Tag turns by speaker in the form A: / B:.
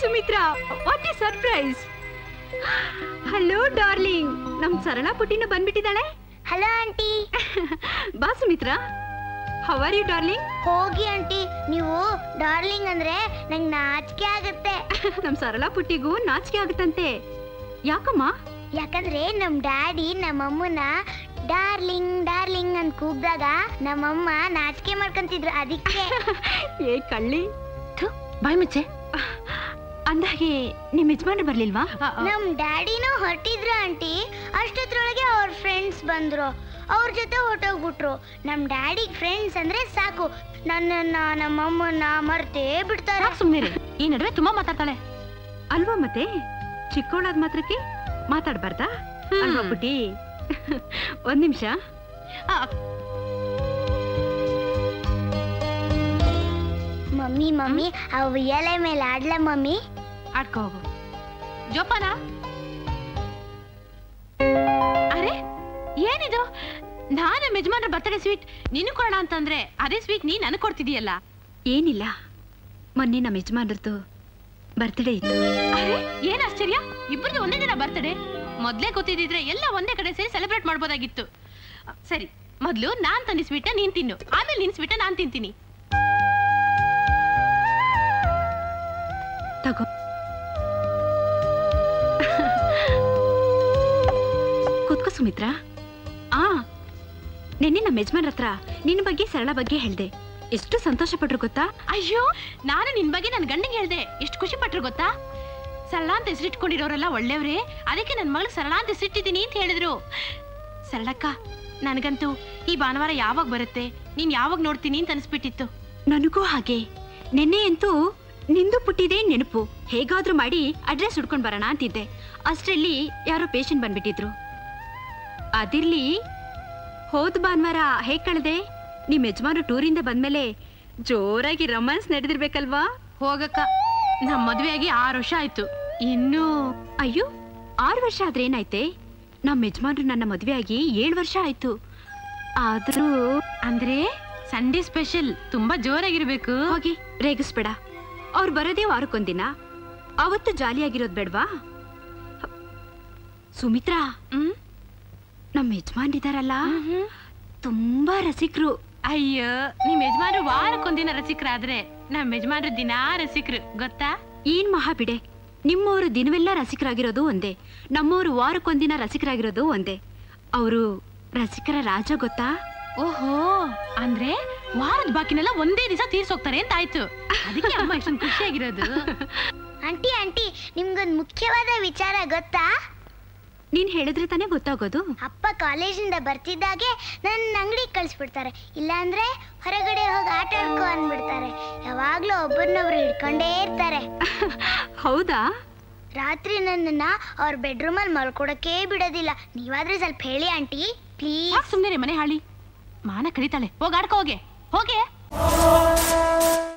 A: Sumitra what is surprise hello darling ನಮ್ ಸರಳಾ ಪುಟ್ಟಿನ ಬಂದ್ಬಿಟ್ಟಿದ್ದಾಳೆ
B: ಹಲೋ ಆಂಟಿ
A: ಬಾ Sumitra how are you darling
B: ಹೋಗಿ ಆಂಟಿ ನೀವು ಡಾರ್ಲಿಂಗ್ ಅಂದ್ರೆ ನಂಗೆ ನಾಚಿಕೆ ಆಗುತ್ತೆ
A: ನಮ್ ಸರಳಾ ಪುಟ್ಟಿಗೂ ನಾಚಿಕೆ ಆಗುತ್ತಂತೆ ಯಾಕಮ್ಮ
B: ಯಾಕಂದ್ರೆ ನಮ್ ಡ್ಯಾಡಿ ನಮ್ಮಮ್ಮನ ಡಾರ್ಲಿಂಗ್ ಡಾರ್ಲಿಂಗ್ ಅಂತ ಕೂಗ್ದಾಗ ನಮ್ಮಮ್ಮ ನಾಚಿಕೆ ಮಾಡ್ಕೊಂತಿದ್ರು ಅದಕ್ಕೆ
A: ಏ ಕಳ್ಳಿ
C: ಬಾಯ್ ಮುಚ್ಚೆ
A: ಅಂದಾಗೆ ನಿಮ್ ಯಜಮಾನ್ರು ಬರ್ಲಿಲ್ವಾ
B: ನಮ್ ಡ್ಯಾಡಿನೂ ಹೊರಟಿದ್ರು ಆಂಟಿ ಅಷ್ಟೊತ್ರೊಳಗೆ ಅವ್ರ ಫ್ರೆಂಡ್ಸ್ ಬಂದ್ರು ಅವ್ರ ಜೊತೆ ಹೊರಟೋಗ್ಬಿಟ್ರು ನಮ್ ಡ್ಯಾಡಿ ಫ್ರೆಂಡ್ಸ್ ಅಂದ್ರೆ ಸಾಕು ನನ್ನನ್ನ ನಮ್ಮಮ್ಮನ್ನ ಮರ್ತೇ ಬಿಡ್ತಾರೆ
C: ಸಾಕ್ ಸುಮ್ನಿರಿ ಈ ನಡುವೆ ತುಂಬಾ ಮಾತಾಡ್ತಾಳೆ
A: ಅಲ್ವಾ ಮತ್ತೆ ಚಿಕ್ಕವಳಾದ ಮಾತ್ರಕ್ಕೆ ಮಾತಾಡ್ಬಾರ್ದಾ ಅಲ್ವಾ ಪುಟಿ ಒಂದ್ ನಿಮಿಷ
B: ಮಮ್ಮಿ ಮಮ್ಮಿ ಆ ಉಯ್ಯಾಲೆ ಮೇಲೆ ಆಡ್ಲ ಮಮ್ಮಿ
C: ಆಡ್ಕೋ ಹೋಗು ಜೋಪಾನ ಅರೆ ಏನಿದು ನಾನು ಯಜಮಾನ್ರ ಬರ್ತಡೇ ಸ್ವೀಟ್ ನಿನ್ನ ಕೊಡೋಣ ಅಂತಂದ್ರೆ ಅದೇ ಸ್ವೀಟ್ ನೀ ನನಗೆ ಕೊಡ್ತಿದೀಯಲ್ಲ
A: ಏನಿಲ್ಲ ಮೊನ್ನೆ ನಮ್ಮ ಯಜಮಾನ್ರದ್ದು ಬರ್ತ್ಡೇ ಇತ್ತು
C: ಅರೆ ಏನ್ ಆಶ್ಚರ್ಯ ಇಬ್ಬರದು ಒಂದೇ ದಿನ ಬರ್ತಡೇ ಮೊದ್ಲೇ ಗೊತ್ತಿದ್ದಿದ್ರೆ ಎಲ್ಲ ಒಂದೇ ಕಡೆ ಸೇರಿ ಸೆಲೆಬ್ರೇಟ್ ಮಾಡ್ಬೋದಾಗಿತ್ತು ಅ, ಸರಿ ಮೊದ್ಲು ನಾನ್ ತಂದಿ ಸ್ವೀಟ ನೀನ್ ತಿನ್ನು ಆಮೇಲೆ ನಿನ್ ಸ್ವೀಟ ನಾನ್ ತಿಂತೀನಿ
A: ತಗೋ ಕೂತ್ಕೋ ಸುಮಿತ್ರಾ ಆ ನೆನ್ನೆ ನಮ್ಮ ಯಜಮಾನ್ರ ಹತ್ರ ನಿನ್ನ ಬಗ್ಗೆ ಸರಳ ಬಗ್ಗೆ ಹೇಳ್ದೆ ಎಷ್ಟು ಸಂತೋಷ ಪಟ್ರು ಗೊತ್ತಾ
C: ಅಯ್ಯೋ ನಾನು ನಿನ್ ಬಗ್ಗೆ ನನ್ ಗಂಡಂಗೆ ಹೇಳ್ದೆ ಎಷ್ಟು ಖುಷಿ ಪಟ್ರು ಗೊತ್ತಾ ಸರಳ ಅಂತ ಹೆಸರಿಟ್ಕೊಂಡಿರೋರೆಲ್ಲ ಒಳ್ಳೆಯವ್ರೆ ಅದಕ್ಕೆ ನನ್ ಮಗಳು ಸರಳ ಅಂತ ಹೆಸರಿಟ್ಟಿದ್ದೀನಿ ಅಂತ ಹೇಳಿದ್ರು ಸರಳಕ್ಕ ನನಗಂತೂ ಈ ಭಾನುವಾರ ಯಾವಾಗ ಬರುತ್ತೆ ನೀನ್ ಯಾವಾಗ ನೋಡ್ತೀನಿ ಅಂತ ಅನ್ಸ್ಬಿಟ್ಟಿತ್ತು
A: ನನಗೂ ಹಾಗೆ ನೆನ್ನೆ ಅಂತೂ ನಿಂದು ಪುಟ್ಟಿದೆ ನೆನಪು ಹೇಗಾದ್ರೂ ಮಾಡಿ ಅಡ್ರೆಸ್ ಹುಡ್ಕೊಂಡ್ ಬರೋಣ ಅಂತಿದ್ದೆ ಅಷ್ಟರಲ್ಲಿ ಯಾರೋ ಪೇಷಂಟ್ ಬಂದ್ಬಿಟ್ಟಿದ್ರು ಅದಿರ್ಲಿ ಹೋದ್ ಭಾನುವಾರ ಹೇಗ್ ಕಳೆದೆ ನಿಮ್ ಯಜಮಾನ್ರು ಟೂರಿಂದ ಬಂದ್ಮೇಲೆ ಜೋರಾಗಿ ರೊಮ್ಯಾನ್ಸ್ ನಡೆದಿರ್ಬೇಕಲ್ವಾ
C: ಹೋಗಕ್ಕ ನಮ್ ಮದ್ವೆಯಾಗಿ ಆರು ವರ್ಷ ಆಯ್ತು ಇನ್ನು
A: ಅಯ್ಯೋ ಆರು ವರ್ಷ ಆದ್ರೆ ಏನಾಯ್ತೆ ನಮ್ಮ ಯಜಮಾನ್ರು ನನ್ನ ಮದ್ವೆ ಆಗಿ ಏಳು ವರ್ಷ ಆಯ್ತು ಆದ್ರೂ
C: ಅಂದ್ರೆ ಸಂಡೇ ಸ್ಪೆಷಲ್ ತುಂಬಾ ಜೋರಾಗಿರ್ಬೇಕು
A: ಹೋಗಿ ರೇಗಿಸ್ಬೇಡ ಅವ್ರು ಬರೋದೇ ವಾರಕ್ಕೊಂದಿನ ಅವತ್ತು ಜಾಲಿಯಾಗಿರೋದ್ ಬೇಡ್ವಾ ಸುಮಿತ್ರಾ
C: ಹ್ಮ್
A: ನಮ್ಮ ಯಜಮಾನ್ರಿದಾರಲ್ಲ ತುಂಬಾ ರಸಿಕರು
C: ಅಯ್ಯೋ ನಿಮ್ ಯಜಮಾನ್ರು ವಾರಕ್ಕೊಂದಿನ ರಸಿಕರಾದ್ರೆ ನಮ್ ಯಜಮಾನ್ರು ದಿನಾ ರಸಿಕರು ಗೊತ್ತಾ
A: ಏನ್ ಮಹಾ ಬಿಡೆ ನಿಮ್ಮವರು ದಿನವೆಲ್ಲ ರಸಿಕರಾಗಿರೋದು ಒಂದೇ ನಮ್ಮವರು ವಾರಕ್ಕೊಂದಿನ ರಸಿಕರಾಗಿರೋದು ಒಂದೇ ಅವರು ರಸಿಕರ ರಾಜ ಗೊತ್ತಾ
C: ಓಹೋ ಅಂದ್ರೆ ವಾರದ ಬಾಕಿನೆಲ್ಲ ಒಂದೇ ದಿವಸ ತೀರ್ಸೋಗ್ತಾರೆ ಅಂತ ಆಯ್ತು ಅದಕ್ಕೆ ಅಮ್ಮ ಇಷ್ಟೊಂದು ಖುಷಿಯಾಗಿರೋದು
B: ಆಂಟಿ ಆಂಟಿ ನಿಮ್ಗೊಂದು ಮುಖ್ಯವಾದ ವಿಚಾರ ಗೊತ್ತಾ
A: ನೀನ್ ಹೇಳಿದ್ರೆ ತಾನೇ ಗೊತ್ತಾಗೋದು
B: ಅಪ್ಪ ಕಾಲೇಜಿಂದ ಬರ್ತಿದ್ದಾಗೆ ನನ್ನ ಅಂಗಡಿಗೆ ಕಳಿಸ್ಬಿಡ್ತಾರೆ ಇಲ್ಲಾಂದ್ರೆ ಹೊರಗಡೆ ಹೋಗಿ ಆಟ ಆಡ್ಕೊ ಅಂದ್ಬಿಡ್ತಾರೆ ಯಾವಾಗ್ಲೂ ಒಬ್ಬರನ್ನೊಬ್ರು ಹಿಡ್ಕೊಂಡೇ ಇರ್ತಾರೆ
A: ಹೌದಾ
B: ರಾತ್ರಿ ನನ್ನನ್ನ ಅವ್ರ ಬೆಡ್ರೂಮಲ್ಲಿ ಮಲ್ಕೊಡಕ್ಕೆ ಬಿಡೋದಿಲ್ಲ ನೀವಾದ್ರೆ ಸ್ವಲ್ಪ ಹೇಳಿ ಆಂಟಿ ಪ್ಲೀಸ್
C: ಸುಮ್ಮನೆ ಮನೆ ಹಾಳಿ ಮಾನ ಕಡಿತಾಳೆ ಹೋಗ್ ಆಡ್ಕೋ ಹೋಗೆ ಹೋಗೆ